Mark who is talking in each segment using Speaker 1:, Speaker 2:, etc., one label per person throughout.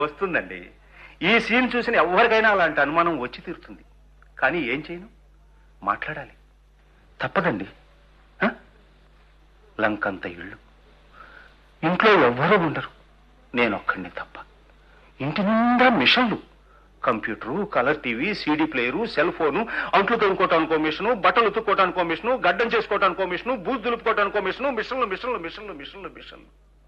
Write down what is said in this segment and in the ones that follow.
Speaker 1: వస్తుందండి ఈ సీన్ చూసిన ఎవరికైనా అలాంటి అనుమానం వచ్చి తీరుతుంది కానీ ఏం చేయను మాట్లాడాలి తప్పదండి ఆ? లంకంత ఇళ్ళు ఇంట్లో ఎవ్వరూ ఉండరు నేను ఒక్కడిని తప్ప ఇంటి నిండా మిషన్లు computer colour TV CD player cell phone అంట్లు తొనుకోవటానికో మిషను బట్టలు ఉతుక్కోవటానికో మిషను గడ్డం చేసుకోవటానికో మిషను బూజు దులుపుకోవటానికో మిషను మిషన్లు మిషన్లు మిషన్లు మిషన్లు మిషన్లు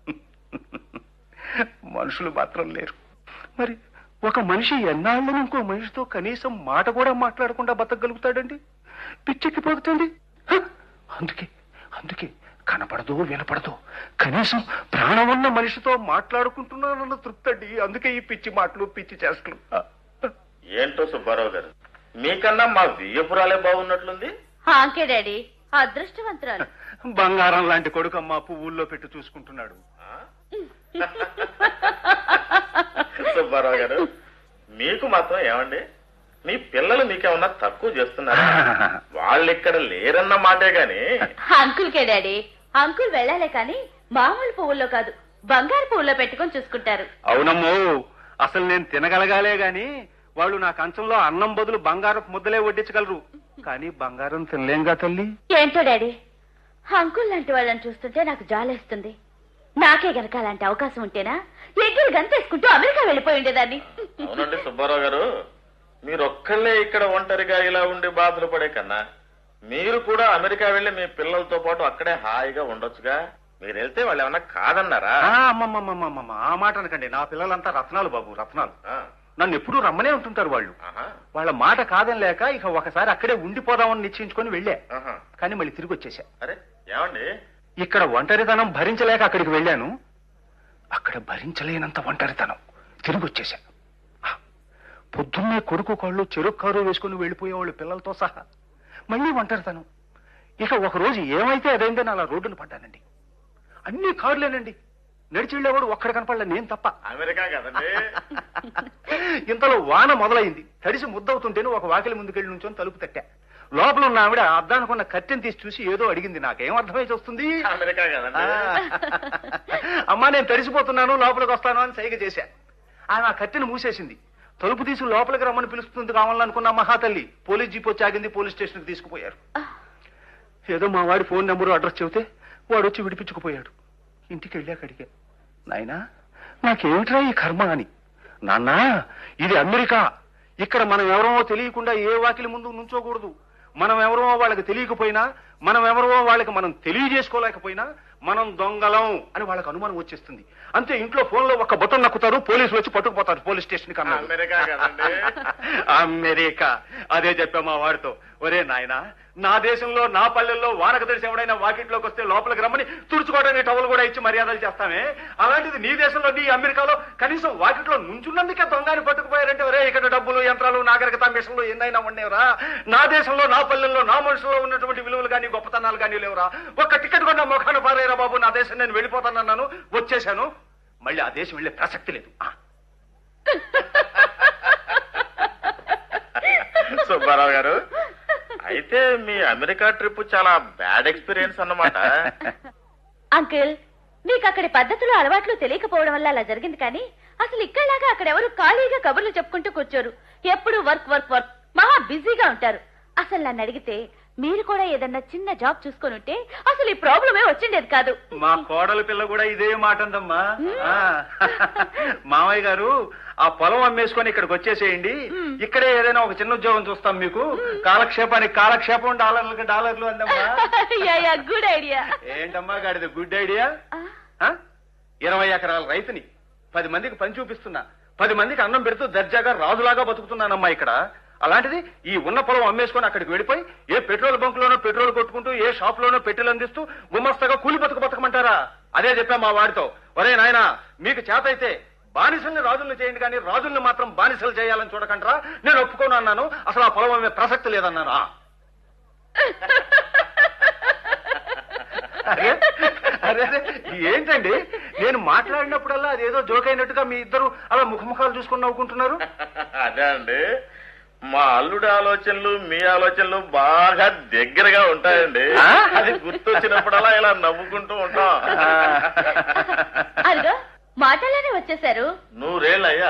Speaker 1: మనుషులు మాత్రం లేరు మరి ఒక మనిషి ఎన్నాళ్ళని ఇంకో మనిషితో కనీసం మాట కూడా మాట్లాడకుండా బతకగలుగుతాడండి పిచ్చెక్కిపోతుంది హ! అందుకే అందుకే కనపడదు వినపడదు కనీసం ప్రాణం ఉన్న మనిషితో మాట్లాడుకుంటున్నానన్న తృప్తి అండి అందుకే ఈ పిచ్చి మాటలు పిచ్చి చేష్టలు
Speaker 2: ఏంటో సుబ్బారావు గారు మీకన్నా మా వియ్యపురాలే బాగున్నట్లుంది
Speaker 3: హాంకే డాడీ అదృష్టవంతురాలు
Speaker 1: బంగారం లాంటి కొడుకమ్మ పువ్వుల్లో పెట్టి చూసుకుంటున్నాడు
Speaker 2: ఆ? సుబ్బారావు గారు మీకు మాత్రం ఏమండి మీ పిల్లలు మీకేమన్నా తక్కువ చేస్తున్నారా వాళ్ళు ఇక్కడ లేరన్న మాటే గాని
Speaker 3: అంకుల్కే డాడీ అంకుల్ వెళ్ళాలే కానీ మామూలు పువ్వుల్లో కాదు బంగారు పువ్వుల్లో పెట్టుకొని చూసుకుంటారు
Speaker 1: అవునమ్మో అసలు నేను తినగలగాలే గాని వాళ్ళు నా కంచంలో అన్నం బదులు బంగారపు ముద్దలే వడ్డించగలరు కానీ బంగారం తినలేంగా తల్లి
Speaker 3: ఏంటో డాడీ అంకుల్ లాంటి వాళ్ళని చూస్తుంటే నాకు జాలేస్తుంది నాకే గనక అలాంటి అవకాశం ఉంటేనా ఎగ్గిలు గంతేసుకుంటూ అమెరికా వెళ్ళిపోయి ఉండేదాన్ని
Speaker 2: అవునండి సుబ్బారావు గారు మీరు ఒక్కళ్ళే ఇక్కడ ఒంటరిగా ఇలా ఉండి బాధలు పడే కన్నా మీరు కూడా అమెరికా వెళ్ళి మీ పిల్లలతో పాటు అక్కడే హాయిగా ఉండొచ్చుగా మీరు వెళ్తే వాళ్ళు ఏమన్నా కాదన్నారా
Speaker 1: ఆ, అమ్మమ్మమ్మమ్మమ్మ ఆ మాట అనకండి నా పిల్లలంతా రత్నాలు బాబు రత్నాలు
Speaker 2: ఆ,
Speaker 1: నన్ను ఎప్పుడూ రమ్మనే ఉంటుంటారు వాళ్ళు
Speaker 2: ఆహా,
Speaker 1: వాళ్ళ మాట కాదని లేక ఇక ఒకసారి అక్కడే ఉండిపోదామని నిశ్చయించుకొని వెళ్ళా
Speaker 2: ఆహా.
Speaker 1: కానీ మళ్ళీ తిరిగి వచ్చేసా
Speaker 2: అరే ఏమండి
Speaker 1: ఇక్కడ ఒంటరితనం భరించలేక అక్కడికి వెళ్ళాను అక్కడ భరించలేనంత ఒంటరితనం తిరిగి వచ్చేసా ఆ, పొద్దున్నే కొడుకు కాళ్ళు చెరుకు కారు వేసుకుని వెళ్ళిపోయేవాళ్ళు పిల్లలతో సహా మళ్ళీ ఒంటరితనం ఇక ఒక రోజు ఏమైతే అదైందని అలా రోడ్డున పడ్డానండి అన్ని కార్లేనండి నడిచి వెళ్ళేవాడు ఒక్కడ కనపడలే నేను తప్ప
Speaker 2: అమెరికా కదండి
Speaker 1: ఇంతలో వాన మొదలైంది తడిసి ముద్దవుతుంటేనే ఒక వాకిలి ముందుకెళ్ళి నుంచొని తలుపు తట్టా లోపల ఉన్న ఆవిడ అద్దానుకున్న కట్టెని తీసి చూసి ఏదో అడిగింది నాకేం అర్థమై వస్తుంది
Speaker 2: అమెరికా కదండి
Speaker 1: అమ్మా నేను తడిసిపోతున్నాను లోపలికి వస్తాను అని సైగ చేశా ఆమె ఆ కట్టెను మూసేసింది తలుపు తీసి లోపలికి రమ్మని పిలుస్తుంది కావాలనుకున్న మహాతల్లి పోలీస్ జీప్ వచ్చి ఆగింది పోలీస్ స్టేషన్కి తీసుకుపోయారు ఏదో మా వాడి ఫోన్ నెంబరు అడ్రస్ చెబితే వాడు వచ్చి విడిపించుకుపోయాడు ఇంటికి వెళ్ళాక అడిగా నాయనా నాకేమిట్రా ఈ కర్మ అని నాన్నా ఇది అమెరికా ఇక్కడ మనం ఎవరో తెలియకుండా ఏ వాకిలి ముందు నుంచోకూడదు మనం ఎవరో వాళ్ళకి తెలియకపోయినా మనం ఎవరో వాళ్ళకి మనం తెలియజేసుకోలేకపోయినా మనం దొంగలం అని వాళ్ళకి అనుమానం వచ్చేస్తుంది అంతే ఇంట్లో ఫోన్లో ఒక బటన్ నక్కుతారు పోలీసులు వచ్చి పట్టుకుపోతారు పోలీస్ స్టేషన్ కన్నా
Speaker 2: అమెరికా కదండి
Speaker 1: అమెరికా అదే చెప్పా మా వాడితో ఒరే నాయనా నా దేశంలో నా పల్లెల్లో వానక తెలిసి ఎవడైనా వాకిట్లోకి వస్తే లోపలికి రమ్మని తుడుచుకోవడానికి టవల్ కూడా ఇచ్చి మర్యాదలు చేస్తామే అలాంటిది నీ దేశంలో నీ అమెరికాలో కనీసం వాకిట్లో నుంచున్నందుకే దొంగని పట్టుకుపోయారంటే ఒరే ఇక్కడ డబ్బులు యంత్రాలు నాగరికత మిషన్లు ఎన్నైనా ఉండేవరా నా దేశంలో నా పల్లెల్లో నా మనుషుల్లో ఉన్నటువంటి విలువలు కానీ గొప్పతనాలు కానీ లేవురా ఒక్క టికెట్ కొన్న మొఖాన పారేరా బాబు నా దేశం నేను వెళ్ళిపోతానన్నాను వచ్చేశాను మళ్ళీ ఆ దేశం వెళ్ళే ప్రసక్తి లేదు ఆ.
Speaker 2: సుబ్బారావు గారు అయితే మీ అమెరికా ట్రిప్ చాలా బ్యాడ్ ఎక్స్పీరియన్స్ అన్నమాట
Speaker 3: అంకుల్ మీకు అక్కడి పద్ధతులు అలవాట్లు తెలియకపోవడం వల్ల అలా జరిగింది కానీ అసలు ఇక్కడలాగా అక్కడ ఎవరు ఖాళీగా కబుర్లు చెప్పుకుంటూ కూర్చోరు ఎప్పుడు వర్క్ వర్క్ వర్క్ మహా బిజీగా ఉంటారు అసలు నన్ను అడిగితే మీరు కూడా ఏదన్నా చిన్న జాబ్ చూసుకొని ఉంటే అసలు ఈ ప్రాబ్లమే వచ్చిండేది కాదు
Speaker 1: మా కోడల పిల్ల కూడా ఇదే మాట అందమ్మా ఆ. మామయ్య గారు ఆ పొలం అమ్మేసుకొని ఇక్కడికి వచ్చేసేయండి ఇక్కడే ఏదైనా ఒక చిన్న ఉద్యోగం చూస్తాం మీకు కాలక్షేపానికి కాలక్షేపం డాలర్లకి డాలర్లు అందమ్మా
Speaker 3: గుడ్ ఐడియా
Speaker 1: ఏంటమ్మా గాడిది గుడ్ ఐడియా ఆ? ఇరవై ఎకరాల రైతుని పది మందికి పని చూపిస్తున్నా పది మందికి అన్నం పెడుతూ దర్జాగా రాజులాగా బతుకుతున్నానమ్మా ఇక్కడ అలాంటిది ఈ ఉన్న పొలం అమ్మేసుకొని అక్కడికి వెళ్ళిపోయి ఏ పెట్రోల్ బంకులోనో పెట్రోల్ కొట్టుకుంటూ ఏ షాప్ లోనో పెట్టెలు అందిస్తూ గుమస్తగా కూలి బతుకు బతకమంటారా అదే చెప్పా మా వాడితో ఒరే నాయనా మీకు చేత అయితే బానిసల్ని రాజుల్ని చేయండి కానీ రాజుల్ని మాత్రం బానిసలు చేయాలని చూడకంటారా నేను ఒప్పుకోను అన్నాను అసలు ఆ పొలం అమ్మే ప్రసక్తి లేదన్నాను ఆ. అరే అరే అరే, ఏంటండి నేను మాట్లాడినప్పుడల్లా అదేదో జోక్ అయినట్టుగా మీ ఇద్దరు అలా ముఖముఖాలు చూసుకుని నవ్వుకుంటున్నారు
Speaker 2: అదే అండి మా అల్లుడి ఆలోచనలు మీ ఆలోచనలు బాగా దగ్గరగా ఉంటాయండి
Speaker 1: ఆ?
Speaker 2: అది గుర్తొచ్చినప్పుడల్లా ఇలా నవ్వుకుంటూ ఉంటాం
Speaker 1: ఆ.
Speaker 3: అదిగో మాటలోనే వచ్చేసారు
Speaker 2: నూరేళ్ళయ్యా